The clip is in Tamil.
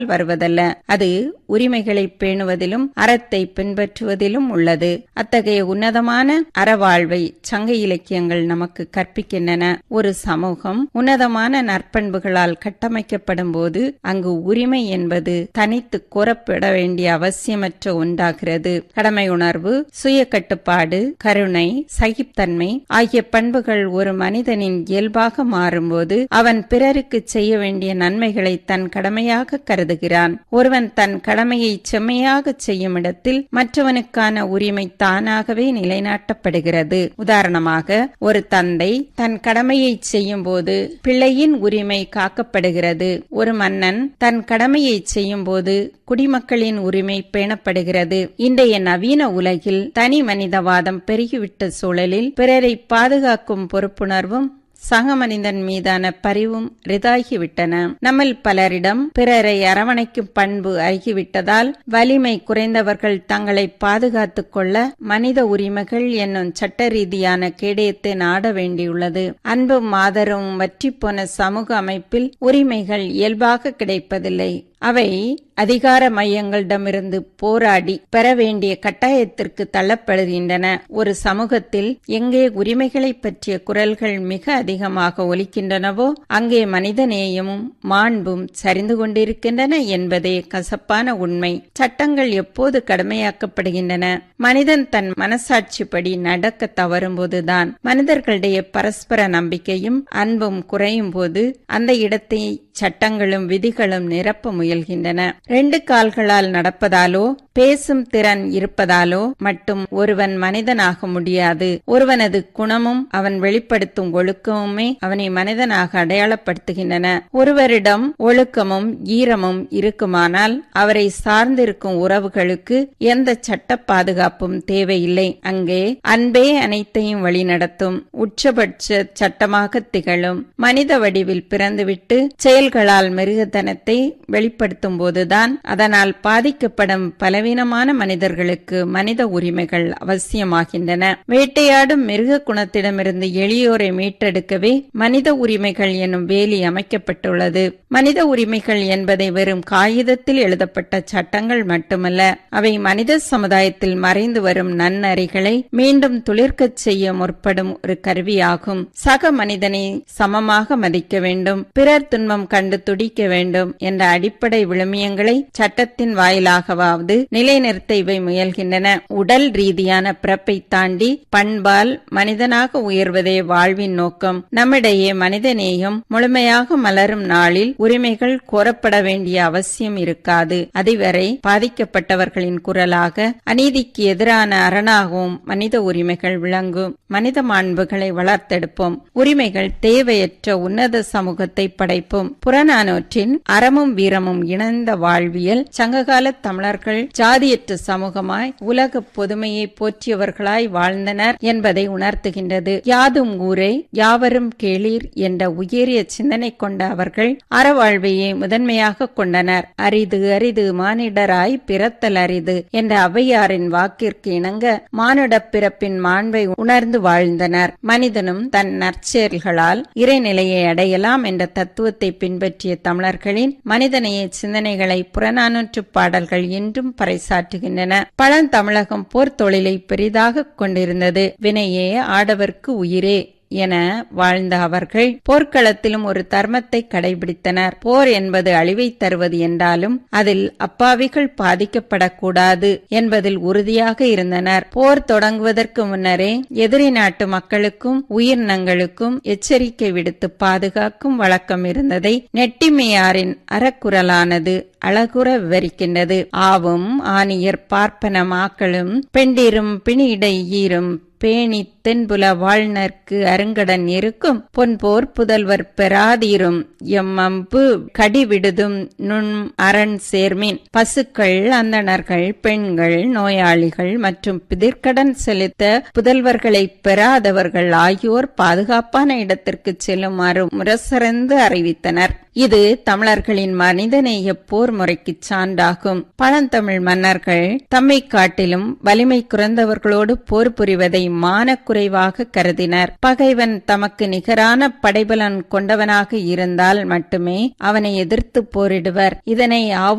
வருவதல்ல அது உரிமைகளை பேணுவதிலும் அறத்தை பின்பற்றுவதிலும் உள்ளது அத்தகைய உன்னதமான அறவாழ்வை சங்க இலக்கியங்கள் நமக்கு கற்பிக்கின்றன ஒரு சமூகம் உன்னதமான நற்பண்புகளால் கட்டமைக்கப்படும் போது அங்கு உரிமை என்பது தனித்து கூறப்பட வேண்டிய அவசியமற்ற ஒன்றாகிறது கடமை உணர்வு சுய கட்டுப்பாடு கருணை சகிப்தன்மை ஆகிய பண்புகள் ஒரு மனிதனின் இயல்பாக மாறும்போது அவன் பிறருக்கு செய்ய வேண்டிய நன்மைகளை தன் கடமையாக கருதுகிறான் ஒருவன் தன் கடமையை செம்மையாக செய்யும் இடத்தில் மற்றவனுக்கான உரிமை தானாகவே நிலைநாட்டப்படுகிறது உதாரணமாக ஒரு தந்தை தன் கடமையை செய்யும் போது பிள்ளையின் உரிமை காக்கப்படுகிறது ஒரு மன்னன் தன் கடமையை செய்யும் போது குடிமக்களின் உரிமை பேணப்படுகிறது இன்றைய நவீன உலகில் தனி மனிதவாதம் பெருகிவிட்ட சூழலில் பிறரை பாதுகாக்கும் பொறுப்புணர்வும் சக மனிதன் மீதான பரிவும் ரிதாகிவிட்டன நம்மில் பலரிடம் பிறரை அரவணைக்கும் பண்பு அருகிவிட்டதால் வலிமை குறைந்தவர்கள் தங்களை பாதுகாத்துக் கொள்ள மனித உரிமைகள் என்னும் சட்ட ரீதியான கேடயத்தை நாட வேண்டியுள்ளது அன்பும் ஆதரவும் வற்றிப்போன சமூக அமைப்பில் உரிமைகள் இயல்பாக கிடைப்பதில்லை அவை அதிகார மையங்களிடமிருந்து போராடி பெற வேண்டிய கட்டாயத்திற்கு தள்ளப்படுகின்றன ஒரு சமூகத்தில் எங்கே உரிமைகளை பற்றிய குரல்கள் மிக அதிகமாக ஒலிக்கின்றனவோ அங்கே மனிதநேயமும் மாண்பும் சரிந்து கொண்டிருக்கின்றன என்பதே கசப்பான உண்மை சட்டங்கள் எப்போது கடமையாக்கப்படுகின்றன மனிதன் தன் மனசாட்சிப்படி நடக்க தவறும்போதுதான் மனிதர்களுடைய பரஸ்பர நம்பிக்கையும் அன்பும் குறையும் போது அந்த இடத்தை சட்டங்களும் விதிகளும் நிரப்ப முயல்கின்றன ரெண்டு கால்களால் நடப்பதாலோ பேசும் திறன் இருப்பதாலோ மட்டும் ஒருவன் மனிதனாக முடியாது ஒருவனது குணமும் அவன் வெளிப்படுத்தும் ஒழுக்கமுமே அவனை மனிதனாக அடையாளப்படுத்துகின்றன ஒருவரிடம் ஒழுக்கமும் ஈரமும் இருக்குமானால் அவரை சார்ந்திருக்கும் உறவுகளுக்கு எந்த சட்ட பாதுகாப்பும் தேவையில்லை அங்கே அன்பே அனைத்தையும் வழிநடத்தும் உச்சபட்ச சட்டமாக திகழும் மனித வடிவில் பிறந்துவிட்டு செயல்களால் மிருகத்தனத்தை வெளிப்படுத்தும் போதுதான் அதனால் பாதிக்கப்படும் பலவீனமான மனிதர்களுக்கு மனித உரிமைகள் அவசியமாகின்றன வேட்டையாடும் மிருக குணத்திடமிருந்து எளியோரை மீட்டெடுக்கவே மனித உரிமைகள் எனும் வேலி அமைக்கப்பட்டுள்ளது மனித உரிமைகள் என்பதை வெறும் காகிதத்தில் எழுதப்பட்ட சட்டங்கள் மட்டுமல்ல அவை மனித சமுதாயத்தில் மறைந்து வரும் நன்னறிகளை மீண்டும் துளிர்க்கச் செய்ய முற்படும் ஒரு கருவியாகும் சக மனிதனை சமமாக மதிக்க வேண்டும் பிறர் துன்பம் கண்டு துடிக்க வேண்டும் என்ற அடிப்படை விழுமியங்களை சட்டத்தின் வாயிலாகவாவது நிலைநிறுத்த இவை முயல்கின்றன உடல் ரீதியான பிறப்பை தாண்டி பண்பால் மனிதனாக உயர்வதே வாழ்வின் நோக்கம் நம்மிடையே மனிதநேயம் முழுமையாக மலரும் நாளில் உரிமைகள் கோரப்பட வேண்டிய அவசியம் இருக்காது அதுவரை பாதிக்கப்பட்டவர்களின் குரலாக அநீதிக்கு எதிரான அரணாகவும் மனித உரிமைகள் விளங்கும் மனித மாண்புகளை வளர்த்தெடுப்போம் உரிமைகள் தேவையற்ற உன்னத சமூகத்தை படைப்போம் புறநானூற்றின் அறமும் வீரமும் இணைந்த வாழ்வியல் சங்ககால தமிழர்கள் ஜாதியற்ற சமூகமாய் உலக பொதுமையை போற்றியவர்களாய் வாழ்ந்தனர் என்பதை உணர்த்துகின்றது யாதும் ஊரே யாவரும் கேளீர் என்ற உயரிய சிந்தனை கொண்ட அவர்கள் அறவாழ்வையே முதன்மையாக கொண்டனர் அரிது அரிது மானிடராய் பிறத்தல் அரிது என்ற ஔவையாரின் வாக்கிற்கு இணங்க மானுட பிறப்பின் மாண்பை உணர்ந்து வாழ்ந்தனர் மனிதனும் தன் நற்செயல்களால் இறைநிலையை அடையலாம் என்ற தத்துவத்தை பின்பற்றிய தமிழர்களின் மனிதநேய சிந்தனைகளை புறநானூற்று பாடல்கள் என்றும் பறைசாற்றுகின்றன பழந்தமிழகம் போர் தொழிலை பெரிதாக கொண்டிருந்தது வினையே ஆடவர்க்கு உயிரே என வாழ்ந்த அவர்கள் போர்க்களத்திலும் ஒரு தர்மத்தை கடைபிடித்தனர் போர் என்பது அழிவை தருவது என்றாலும் அதில் அப்பாவிகள் பாதிக்கப்படக்கூடாது என்பதில் உறுதியாக இருந்தனர் போர் தொடங்குவதற்கு முன்னரே எதிரி நாட்டு மக்களுக்கும் உயிரினங்களுக்கும் எச்சரிக்கை விடுத்து பாதுகாக்கும் வழக்கம் இருந்ததை நெட்டிமையாரின் அறக்குரலானது அழகுற விவரிக்கின்றது ஆவும் ஆணியர் பார்ப்பன மாக்களும் பெண்டிரும் பிணிடை ஈரும் பேணி தென்புல வாழ்நர்க்கு அருங்கடன் இருக்கும் பொன்போர் புதல்வர் பெறாதீரும் எம்மம்பு கடிவிடுதும் நுண் அரண் சேர்மீன் பசுக்கள் அந்தணர்கள் பெண்கள் நோயாளிகள் மற்றும் பிதிர்க்கடன் செலுத்த புதல்வர்களை பெறாதவர்கள் ஆகியோர் பாதுகாப்பான இடத்திற்கு செல்லுமாறு முரசறந்து அறிவித்தனர் இது தமிழர்களின் மனிதநேய போர் முறைக்கு சான்றாகும் பழந்தமிழ் மன்னர்கள் தம்மை காட்டிலும் வலிமை குறைந்தவர்களோடு போர் புரிவதை மான குறைவாக கருதினர் பகைவன் தமக்கு நிகரான படைபலன் கொண்டவனாக இருந்தால் மட்டுமே அவனை எதிர்த்து போரிடுவர் இதனை